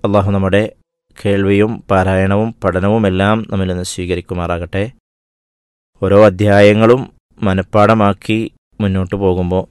അള്ളാഹു നമ്മുടെ കേൾവിയും പാരായണവും പഠനവും എല്ലാം നമ്മിൽ നിന്ന് സ്വീകരിക്കുമാറാകട്ടെ ഓരോ അധ്യായങ്ങളും മനഃപ്പാടമാക്കി മുന്നോട്ട് പോകുമ്പോൾ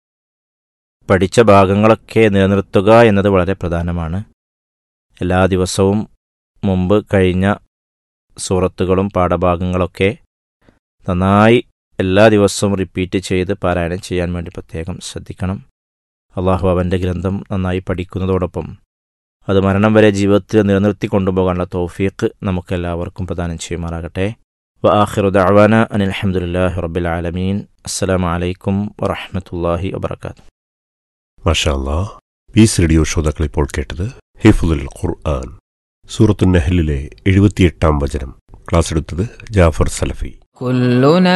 പഠിച്ച ഭാഗങ്ങളൊക്കെ നിലനിർത്തുക എന്നത് വളരെ പ്രധാനമാണ് എല്ലാ ദിവസവും മുമ്പ് കഴിഞ്ഞ സൂറത്തുകളും പാഠഭാഗങ്ങളൊക്കെ നന്നായി എല്ലാ ദിവസവും റിപ്പീറ്റ് ചെയ്ത് പാരായണം ചെയ്യാൻ വേണ്ടി പ്രത്യേകം ശ്രദ്ധിക്കണം അള്ളാഹു അവൻ്റെ ഗ്രന്ഥം നന്നായി പഠിക്കുന്നതോടൊപ്പം അത് മരണം വരെ ജീവിതത്തിൽ നിലനിർത്തി കൊണ്ടുപോകാനുള്ള തോഫീക്ക് നമുക്കെല്ലാവർക്കും പ്രദാനം ചെയ്യുമാറാകട്ടെ വ ആഖിറു ദഅവാന അനിൽ അൽഹംദുലില്ലാഹി റബ്ബിൽ ആലമീൻ അസ്സലാമു അലൈക്കും വറഹ്മത്തുള്ളാഹി വബറകാതുഹു മഷാല്ലാ പീസ് റേഡിയോ ശ്രോതാക്കൾ ഇപ്പോൾ കേട്ടത് ഹിഫുൽ ഖുർആൻ സൂറത്തു നെഹലിലെ എഴുപത്തിയെട്ടാം വചനം ക്ലാസ് എടുത്തത് ജാഫർ സലഫി كلنا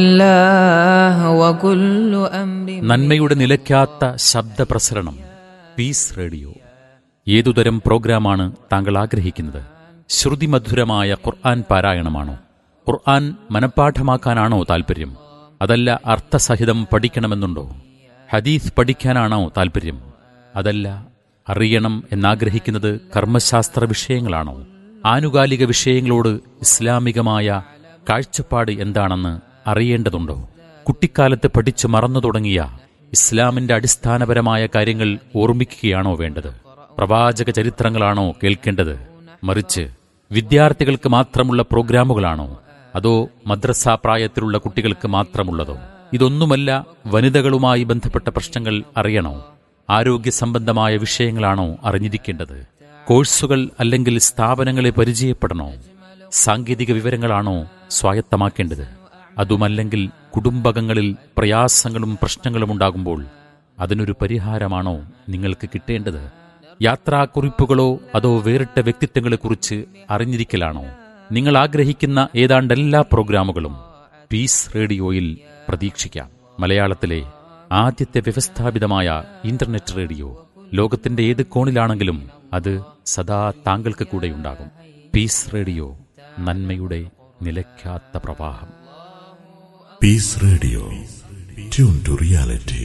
لله وكل أمر നന്മയുടെ നിലയ്ക്കാത്ത ശബ്ദപ്രസരണം പീസ് റേഡിയോ ഏതുതരം പ്രോഗ്രാമാണ് താങ്കൾ ആഗ്രഹിക്കുന്നത് ശ്രുതിമധുരമായ ഖുർആൻ പാരായണമാണോ ഖുർആൻ മനഃപ്പാഠമാക്കാനാണോ താൽപ്പര്യം അതല്ല അർത്ഥസഹിതം പഠിക്കണമെന്നുണ്ടോ ഹദീസ് പഠിക്കാനാണോ താൽപ്പര്യം അതല്ല അറിയണം എന്നാഗ്രഹിക്കുന്നത് കർമ്മശാസ്ത്ര വിഷയങ്ങളാണോ ആനുകാലിക വിഷയങ്ങളോട് ഇസ്ലാമികമായ കാഴ്ചപ്പാട് എന്താണെന്ന് അറിയേണ്ടതുണ്ടോ കുട്ടിക്കാലത്ത് പഠിച്ചു മറന്നു തുടങ്ങിയ ഇസ്ലാമിന്റെ അടിസ്ഥാനപരമായ കാര്യങ്ങൾ ഓർമ്മിക്കുകയാണോ വേണ്ടത് പ്രവാചക ചരിത്രങ്ങളാണോ കേൾക്കേണ്ടത് മറിച്ച് വിദ്യാർത്ഥികൾക്ക് മാത്രമുള്ള പ്രോഗ്രാമുകളാണോ അതോ മദ്രസ പ്രായത്തിലുള്ള കുട്ടികൾക്ക് മാത്രമുള്ളതോ ഇതൊന്നുമല്ല വനിതകളുമായി ബന്ധപ്പെട്ട പ്രശ്നങ്ങൾ അറിയണോ ആരോഗ്യ സംബന്ധമായ വിഷയങ്ങളാണോ അറിഞ്ഞിരിക്കേണ്ടത് കോഴ്സുകൾ അല്ലെങ്കിൽ സ്ഥാപനങ്ങളെ പരിചയപ്പെടണോ സാങ്കേതിക വിവരങ്ങളാണോ സ്വായത്തമാക്കേണ്ടത് അതുമല്ലെങ്കിൽ കുടുംബകങ്ങളിൽ പ്രയാസങ്ങളും പ്രശ്നങ്ങളും ഉണ്ടാകുമ്പോൾ അതിനൊരു പരിഹാരമാണോ നിങ്ങൾക്ക് കിട്ടേണ്ടത് യാത്രാക്കുറിപ്പുകളോ അതോ വേറിട്ട വ്യക്തിത്വങ്ങളെക്കുറിച്ച് അറിഞ്ഞിരിക്കലാണോ നിങ്ങൾ ആഗ്രഹിക്കുന്ന ഏതാണ്ട് എല്ലാ പ്രോഗ്രാമുകളും പീസ് റേഡിയോയിൽ പ്രതീക്ഷിക്കാം മലയാളത്തിലെ ആദ്യത്തെ വ്യവസ്ഥാപിതമായ ഇന്റർനെറ്റ് റേഡിയോ ലോകത്തിന്റെ ഏത് കോണിലാണെങ്കിലും അത് സദാ താങ്കൾക്ക് കൂടെയുണ്ടാകും പീസ് റേഡിയോ നന്മയുടെ നിലയ്ക്കാത്ത പ്രവാഹം Peace Radio. Tune to reality.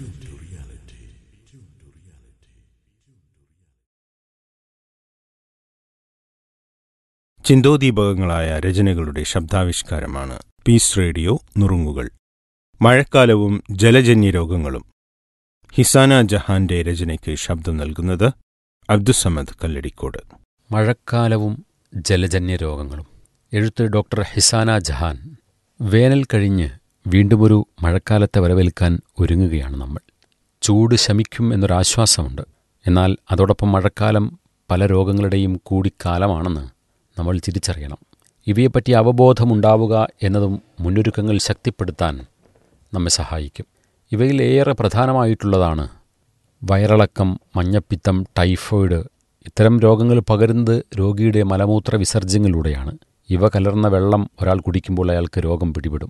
ചിന്തോദീപകങ്ങളായ രചനകളുടെ ശബ്ദാവിഷ്കാരമാണ് പീസ് റേഡിയോ നുറുങ്ങുകൾ മഴക്കാലവും ജലജന്യ രോഗങ്ങളും ഹിസാന ജഹാന്റെ രചനയ്ക്ക് ശബ്ദം നൽകുന്നത് അബ്ദുസമദ് കല്ലടിക്കോട് മഴക്കാലവും ജലജന്യ രോഗങ്ങളും എഴുത്ത് ഡോക്ടർ ഹിസാന ജഹാൻ വേനൽ കഴിഞ്ഞ് വീണ്ടുമൊരു മഴക്കാലത്തെ വരവേൽക്കാൻ ഒരുങ്ങുകയാണ് നമ്മൾ ചൂട് ശമിക്കും എന്നൊരാശ്വാസമുണ്ട് എന്നാൽ അതോടൊപ്പം മഴക്കാലം പല രോഗങ്ങളുടെയും കൂടിക്കാലമാണെന്ന് നമ്മൾ തിരിച്ചറിയണം ഇവയെപ്പറ്റി അവബോധമുണ്ടാവുക എന്നതും മുന്നൊരുക്കങ്ങൾ ശക്തിപ്പെടുത്താൻ നമ്മെ സഹായിക്കും ഇവയിൽ ഏറെ പ്രധാനമായിട്ടുള്ളതാണ് വയറിളക്കം മഞ്ഞപ്പിത്തം ടൈഫോയിഡ് ഇത്തരം രോഗങ്ങൾ പകരുന്നത് രോഗിയുടെ മലമൂത്ര വിസർജ്യങ്ങളിലൂടെയാണ് ഇവ കലർന്ന വെള്ളം ഒരാൾ കുടിക്കുമ്പോൾ അയാൾക്ക് രോഗം പിടിപെടും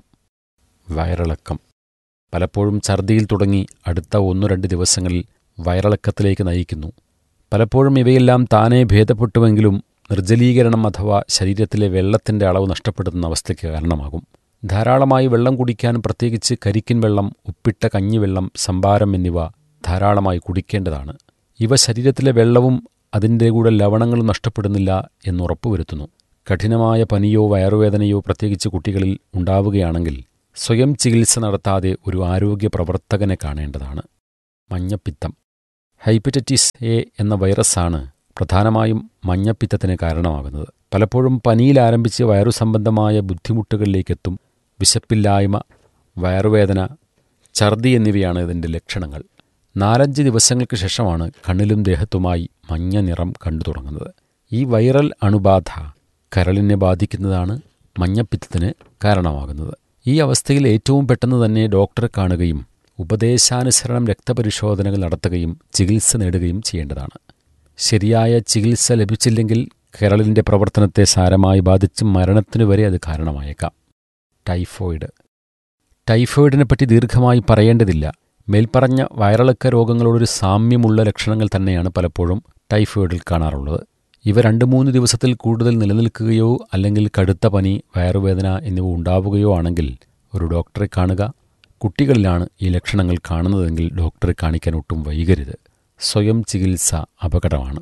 വയറിളക്കം പലപ്പോഴും ഛർദിയിൽ തുടങ്ങി അടുത്ത ഒന്നു രണ്ട് ദിവസങ്ങളിൽ വയറിളക്കത്തിലേക്ക് നയിക്കുന്നു പലപ്പോഴും ഇവയെല്ലാം താനേ ഭേദപ്പെട്ടുവെങ്കിലും നിർജ്ജലീകരണം അഥവാ ശരീരത്തിലെ വെള്ളത്തിൻ്റെ അളവ് നഷ്ടപ്പെടുന്ന അവസ്ഥയ്ക്ക് കാരണമാകും ധാരാളമായി വെള്ളം കുടിക്കാൻ പ്രത്യേകിച്ച് കരിക്കിൻ വെള്ളം ഉപ്പിട്ട കഞ്ഞിവെള്ളം സംഭാരം എന്നിവ ധാരാളമായി കുടിക്കേണ്ടതാണ് ഇവ ശരീരത്തിലെ വെള്ളവും അതിൻ്റെ കൂടെ ലവണങ്ങളും നഷ്ടപ്പെടുന്നില്ല എന്ന് ഉറപ്പുവരുത്തുന്നു കഠിനമായ പനിയോ വയറുവേദനയോ പ്രത്യേകിച്ച് കുട്ടികളിൽ ഉണ്ടാവുകയാണെങ്കിൽ സ്വയം ചികിത്സ നടത്താതെ ഒരു ആരോഗ്യ പ്രവർത്തകനെ കാണേണ്ടതാണ് മഞ്ഞപ്പിത്തം ഹൈപ്പറ്റൈറ്റിസ് എ എന്ന വൈറസാണ് പ്രധാനമായും മഞ്ഞപ്പിത്തത്തിന് കാരണമാകുന്നത് പലപ്പോഴും പനിയിൽ ആരംഭിച്ച് വയറു സംബന്ധമായ ബുദ്ധിമുട്ടുകളിലേക്കെത്തും വിശപ്പില്ലായ്മ വയറുവേദന ഛർദി എന്നിവയാണ് ഇതിൻ്റെ ലക്ഷണങ്ങൾ നാലഞ്ച് ദിവസങ്ങൾക്ക് ശേഷമാണ് കണ്ണിലും ദേഹത്തുമായി മഞ്ഞ നിറം കണ്ടു തുടങ്ങുന്നത് ഈ വൈറൽ അണുബാധ കരളിനെ ബാധിക്കുന്നതാണ് മഞ്ഞപ്പിത്തത്തിന് കാരണമാകുന്നത് ഈ അവസ്ഥയിൽ ഏറ്റവും പെട്ടെന്ന് തന്നെ ഡോക്ടറെ കാണുകയും ഉപദേശാനുസരണം രക്തപരിശോധനകൾ നടത്തുകയും ചികിത്സ നേടുകയും ചെയ്യേണ്ടതാണ് ശരിയായ ചികിത്സ ലഭിച്ചില്ലെങ്കിൽ കരളിൻ്റെ പ്രവർത്തനത്തെ സാരമായി ബാധിച്ച് മരണത്തിനു വരെ അത് കാരണമായേക്കാം ടൈഫോയിഡ് ടൈഫോയിഡിനെപ്പറ്റി ദീർഘമായി പറയേണ്ടതില്ല മേൽപ്പറഞ്ഞ വയറിളക്ക രോഗങ്ങളോടൊരു സാമ്യമുള്ള ലക്ഷണങ്ങൾ തന്നെയാണ് പലപ്പോഴും ടൈഫോയിഡിൽ കാണാറുള്ളത് ഇവ രണ്ട് മൂന്ന് ദിവസത്തിൽ കൂടുതൽ നിലനിൽക്കുകയോ അല്ലെങ്കിൽ കടുത്ത പനി വയറുവേദന എന്നിവ ഉണ്ടാവുകയോ ആണെങ്കിൽ ഒരു ഡോക്ടറെ കാണുക കുട്ടികളിലാണ് ഈ ലക്ഷണങ്ങൾ കാണുന്നതെങ്കിൽ ഡോക്ടറെ കാണിക്കാൻ ഒട്ടും വൈകരുത് സ്വയം ചികിത്സ അപകടമാണ്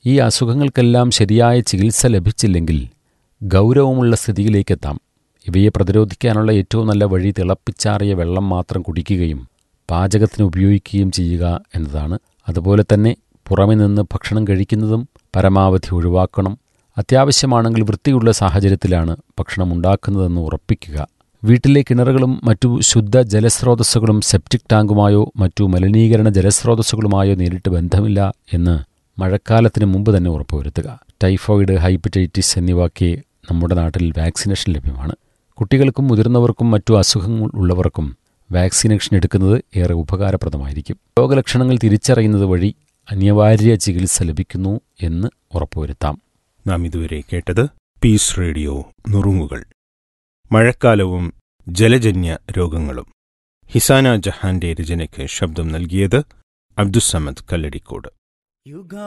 ഈ അസുഖങ്ങൾക്കെല്ലാം ശരിയായ ചികിത്സ ലഭിച്ചില്ലെങ്കിൽ ഗൗരവമുള്ള സ്ഥിതിയിലേക്കെത്താം ഇവയെ പ്രതിരോധിക്കാനുള്ള ഏറ്റവും നല്ല വഴി തിളപ്പിച്ചാറിയ വെള്ളം മാത്രം കുടിക്കുകയും പാചകത്തിന് ഉപയോഗിക്കുകയും ചെയ്യുക എന്നതാണ് അതുപോലെ തന്നെ പുറമെ നിന്ന് ഭക്ഷണം കഴിക്കുന്നതും പരമാവധി ഒഴിവാക്കണം അത്യാവശ്യമാണെങ്കിൽ വൃത്തിയുള്ള സാഹചര്യത്തിലാണ് ഭക്ഷണം ഉണ്ടാക്കുന്നതെന്ന് ഉറപ്പിക്കുക വീട്ടിലെ കിണറുകളും മറ്റു ശുദ്ധ ജലസ്രോതസ്സുകളും സെപ്റ്റിക് ടാങ്കുമായോ മറ്റു മലിനീകരണ ജലസ്രോതസ്സുകളുമായോ നേരിട്ട് ബന്ധമില്ല എന്ന് മഴക്കാലത്തിന് മുമ്പ് തന്നെ ഉറപ്പുവരുത്തുക ടൈഫോയിഡ് ഹൈപ്പറ്റൈറ്റിസ് എന്നിവയ്ക്ക് നമ്മുടെ നാട്ടിൽ വാക്സിനേഷൻ ലഭ്യമാണ് കുട്ടികൾക്കും മുതിർന്നവർക്കും മറ്റു അസുഖങ്ങൾ ഉള്ളവർക്കും വാക്സിനേഷൻ എടുക്കുന്നത് ഏറെ ഉപകാരപ്രദമായിരിക്കും രോഗലക്ഷണങ്ങൾ തിരിച്ചറിയുന്നത് വഴി അനിവാര്യ ചികിത്സ ലഭിക്കുന്നു എന്ന് ഉറപ്പുവരുത്താം നാം ഇതുവരെ കേട്ടത് പീസ് റേഡിയോ നുറുങ്ങുകൾ മഴക്കാലവും ജലജന്യ രോഗങ്ങളും ഹിസാന ജഹാന്റെ രചനയ്ക്ക് ശബ്ദം നൽകിയത് അബ്ദുസമദ് കല്ലടിക്കോട്